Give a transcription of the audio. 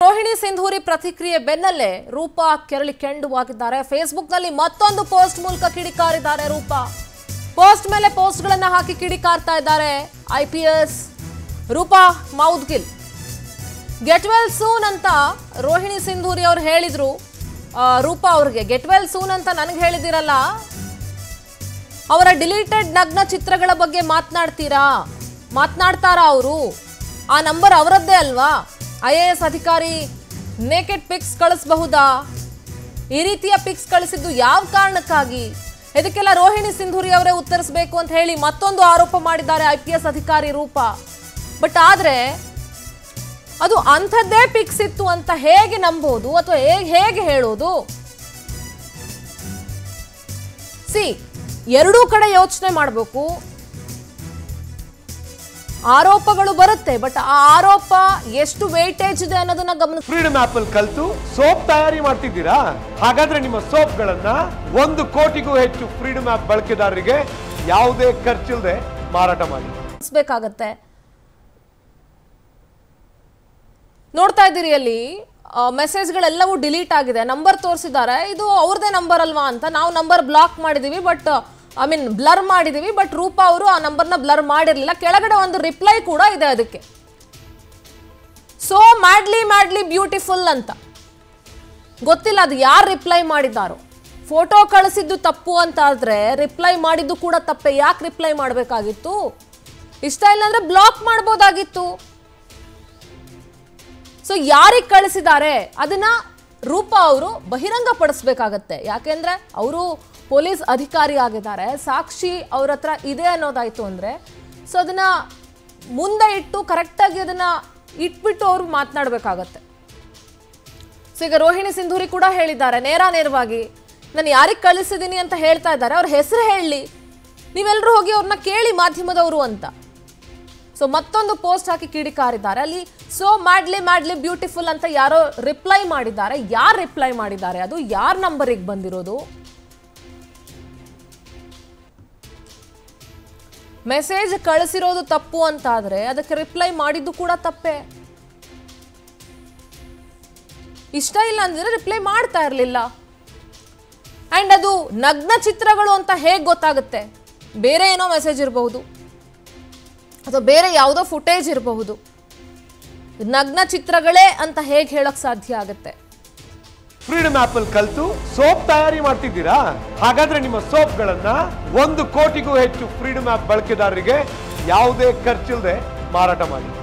ರೋಹಿಣಿ ಸಿಂಧೂರಿ ಪ್ರತಿಕ್ರಿಯೆ ಬೆನ್ನಲ್ಲೇ ರೂಪಾ ಕೆರಳಿ ಕೆಂಡುವಾಗಿದ್ದಾರೆ ಫೇಸ್ಬುಕ್ನಲ್ಲಿ ಮತ್ತೊಂದು ಪೋಸ್ಟ್ ಮೂಲಕ ಕಿಡಿಕಾರಿದ್ದಾರೆ ರೂಪಾ ಪೋಸ್ಟ್ ಮೇಲೆ ಪೋಸ್ಟ್ಗಳನ್ನ ಹಾಕಿ ಕಿಡಿಕಾರ್ತಾ ಇದ್ದಾರೆ I P S Roopa Moudgil get well soon ಅಂತ ರೋಹಿಣಿ ಸಿಂಧೂರಿ ಅವ್ರು ಹೇಳಿದ್ರು ಆ, ರೂಪಾ ಅವ್ರಿಗೆ ಗೆಟ್ ವೆಲ್ ಸೂನ್ ಅಂತ ನನಗೆ ಹೇಳಿದಿರಲ್ಲ ಅವರ ಡಿಲೀಟೆಡ್ ನಗ್ನ ಚಿತ್ರಗಳ ಬಗ್ಗೆ ಮಾತನಾಡ್ತೀರಾ ಮಾತನಾಡ್ತಾರಾ ಅವರು ಆ ನಂಬರ್ ಅವರದ್ದೇ ಅಲ್ವಾ ಐ ಎ ಎಸ್ ಅಧಿಕಾರಿ ನೇಕೆಡ್ ಪಿಕ್ಸ್ ಕಳಿಸಬಹುದಾ ಈ ರೀತಿಯ ಪಿಕ್ಸ್ ಕಳಿಸಿದ್ದು ಯಾವ ಕಾರಣಕ್ಕಾಗಿ ಇದಕ್ಕೆಲ್ಲ ರೋಹಿಣಿ ಸಿಂಧೂರಿ ಅವರೇ ಉತ್ತರಿಸಬೇಕು ಅಂತ ಹೇಳಿ ಮತ್ತೊಂದು ಆರೋಪ ಮಾಡಿದ್ದಾರೆ ಐ ಪಿ ಎಸ್ ಅಧಿಕಾರಿ ರೂಪ ಬಟ್ ಆದ್ರೆ ಅದು ಅಂಥದ್ದೇ ಪಿಕ್ಸ್ ಇತ್ತು ಅಂತ ಹೇಗೆ ನಂಬೋದು ಅಥವಾ ಹೇಗೆ ಹೇಗೆ ಹೇಳೋದು ಸಿ ಎರಡೂ ಕಡೆ ಯೋಚನೆ ಮಾಡಬೇಕು ಆರೋಪಗಳು ಬರುತ್ತೆ ಬಟ್ ಆ ಆರೋಪ ಎಷ್ಟು ವೇಟೇಜ್ ಇದೆ ಅನ್ನೋದನ್ನ ಗಮನ ಫ್ರೀಡಮ್ ಆಪ್ ಅಲ್ಲಿ ಕಲ್ತು ಸೋಪ್ ತಯಾರಿ ಮಾಡ್ತಿದ್ದೀರಾ ಹಾಗಾದ್ರೆ ನಿಮ್ಮ ಸೋಪ್ಗಳನ್ನ ಒಂದು ಕೋಟಿಗೂ ಹೆಚ್ಚು ಫ್ರೀಡಮ್ ಆಪ್ ಬಳಕೆದಾರರಿಗೆ ಯಾವುದೇ ಖರ್ಚಿಲ್ಲದೆ ಮಾರಾಟ ಮಾಡಿ ಬೇಕಾಗತ್ತೆ ನೋಡ್ತಾ ಇದ್ದೀರಿ ಅಲ್ಲಿ ಮೆಸೇಜ್ಗಳೆಲ್ಲವೂ ಡಿಲೀಟ್ ಆಗಿದೆ ನಂಬರ್ ತೋರಿಸಿದ್ದಾರೆ ಇದು ಅವ್ರದೇ ನಂಬರ್ ಅಲ್ವಾ ಅಂತ ನಾವು ನಂಬರ್ ಬ್ಲಾಕ್ ಮಾಡಿದೀವಿ ಬಟ್ ಐ ಮೀನ್ ಬ್ಲರ್ ಮಾಡಿದೀವಿ ಬಟ್ ರೂಪಾ ಅವರು ಆ ನಂಬರ್ನ ಬ್ಲರ್ ಮಾಡಿರಲಿಲ್ಲ ಕೆಳಗಡೆ ಒಂದು ರಿಪ್ಲೈ ಕೂಡ ಇದೆ ಅದಕ್ಕೆ ಸೋ ಮ್ಯಾಡ್ಲಿ ಮ್ಯಾಡ್ಲಿ ಬ್ಯೂಟಿಫುಲ್ ಅಂತ ಗೊತ್ತಿಲ್ಲ ಅದು ಯಾರು ರಿಪ್ಲೈ ಮಾಡಿದ್ದಾರೋ ಫೋಟೋ ಕಳಿಸಿದ್ದು ತಪ್ಪು ಅಂತ ಆದ್ರೆ ರಿಪ್ಲೈ ಮಾಡಿದ್ದು ಕೂಡ ತಪ್ಪೆ ಯಾಕೆ ರಿಪ್ಲೈ ಮಾಡಬೇಕಾಗಿತ್ತು ಇಷ್ಟ ಇಲ್ಲ ಅಂದ್ರೆ ಬ್ಲಾಕ್ ಮಾಡ್ಬೋದಾಗಿತ್ತು ಸೊ ಯಾರಿಗೆ ಕಳಿಸಿದ್ದಾರೆ ಅದನ್ನ ರೂಪಾ ಅವರು ಬಹಿರಂಗ ಪಡಿಸ್ಬೇಕಾಗತ್ತೆ ಯಾಕೆಂದ್ರೆ ಅವರು ಪೊಲೀಸ್ ಅಧಿಕಾರಿ ಆಗಿದ್ದಾರೆ ಸಾಕ್ಷಿ ಅವ್ರ ಹತ್ರ ಇದೆ ಅನ್ನೋದಾಯ್ತು ಅಂದ್ರೆ ಸೊ ಅದನ್ನ ಮುಂದೆ ಇಟ್ಟು ಕರೆಕ್ಟಾಗಿ ಅದನ್ನ ಇಟ್ಬಿಟ್ಟು ಅವರು ಮಾತನಾಡಬೇಕಾಗತ್ತೆ ಸೊ ಈಗ ರೋಹಿಣಿ ಸಿಂಧೂರಿ ಕೂಡ ಹೇಳಿದ್ದಾರೆ ನೇರ ನೇರವಾಗಿ ನಾನು ಯಾರಿಗೆ ಕಳಿಸಿದ್ದೀನಿ ಅಂತ ಹೇಳ್ತಾ ಇದ್ದಾರೆ ಅವ್ರ ಹೆಸರು ಹೇಳಿ ನೀವೆಲ್ಲರೂ ಹೋಗಿ ಅವ್ರನ್ನ ಕೇಳಿ ಮಾಧ್ಯಮದವರು ಅಂತ ಸೊ ಮತ್ತೊಂದು ಪೋಸ್ಟ್ ಹಾಕಿ ಕಿಡಿಕಾರಿದ್ದಾರೆ ಅಲ್ಲಿ ಸೋ ಮ್ಯಾಡ್ಲಿ ಮ್ಯಾಡ್ಲಿ ಬ್ಯೂಟಿಫುಲ್ ಅಂತ ಯಾರೋ ರಿಪ್ಲೈ ಮಾಡಿದ್ದಾರೆ ಯಾರು ರಿಪ್ಲೈ ಮಾಡಿದ್ದಾರೆ ಅದು ಯಾರ ನಂಬರಿಗೆ ಬಂದಿರೋದು ಮೆಸೇಜ್ ಕಳಿಸಿರೋದು ತಪ್ಪು ಅಂತ ಆದ್ರೆ ಅದಕ್ಕೆ ರಿಪ್ಲೈ ಮಾಡಿದ್ದು ಕೂಡ ತಪ್ಪೇ ಇಷ್ಟ ಇಲ್ಲ ಅಂದ್ರೆ ರಿಪ್ಲೈ ಮಾಡ್ತಾ ಇರಲಿಲ್ಲ ಅಂಡ್ ಅದು ನಗ್ನ ಚಿತ್ರಗಳು ಅಂತ ಹೇಗೆ ಗೊತ್ತಾಗುತ್ತೆ ಬೇರೆ ಏನೋ ಮೆಸೇಜ್ ಇರಬಹುದು ಅಥವಾ ಬೇರೆ ಯಾವುದೋ ಫುಟೇಜ್ ಇರಬಹುದು ನಗ್ನ ಚಿತ್ರಗಳೇ ಅಂತ ಹೇಗೆ ಹೇಳಕ್ ಸಾಧ್ಯ ಆಗುತ್ತೆ ಫ್ರೀಡಮ್ ಆಪ್ ಅಲ್ಲಿ ಕಲ್ತು ಸೋಪ್ ತಯಾರಿ ಮಾಡ್ತಿದ್ದೀರಾ ಹಾಗಾದ್ರೆ ನಿಮ್ಮ ಸೋಪ್ಗಳನ್ನ ಒಂದು ಕೋಟಿಗೂ ಹೆಚ್ಚು ಫ್ರೀಡಮ್ ಆಪ್ ಬಳಕೆದಾರರಿಗೆ ಯಾವುದೇ ಖರ್ಚಿಲ್ಲದೆ ಮಾರಾಟ ಮಾಡಿ